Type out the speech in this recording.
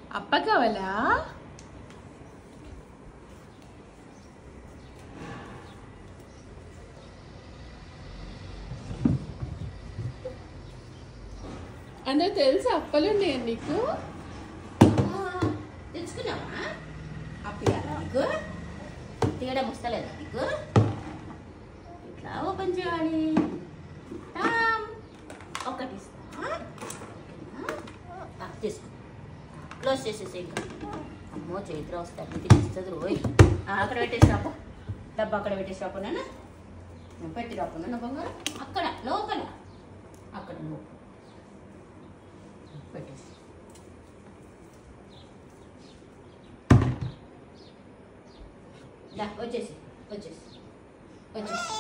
అప్ప కావాలా అందరూ తెలుసా అప్పలు ఉన్నాయా నీకు తెచ్చుకున్నావా అప్పియాలా నీకు తీయడం వస్తలేదా నీకు ఇట్లా ఓపెన్ చేయాలి టామ్. ఒకటి ఇస్తా ఓకేనా? ఆ, తీసుకో క్లోజ్ చేసేసి ఇంకా అమ్మో చైత్ర వస్తుంది తినిస్తుంది రోయ్ ఆ, అక్కడ పెట్టేసి రాపో డబ్బా అక్కడ పెట్టేసి రాపో నాన్న నువ్వు పెట్టి రాపో నాన్న బంగారం అక్కడ లోపల అక్కడ లోపల పెట్టేసి దా వచ్చేసి వచ్చేసి వచ్చేసి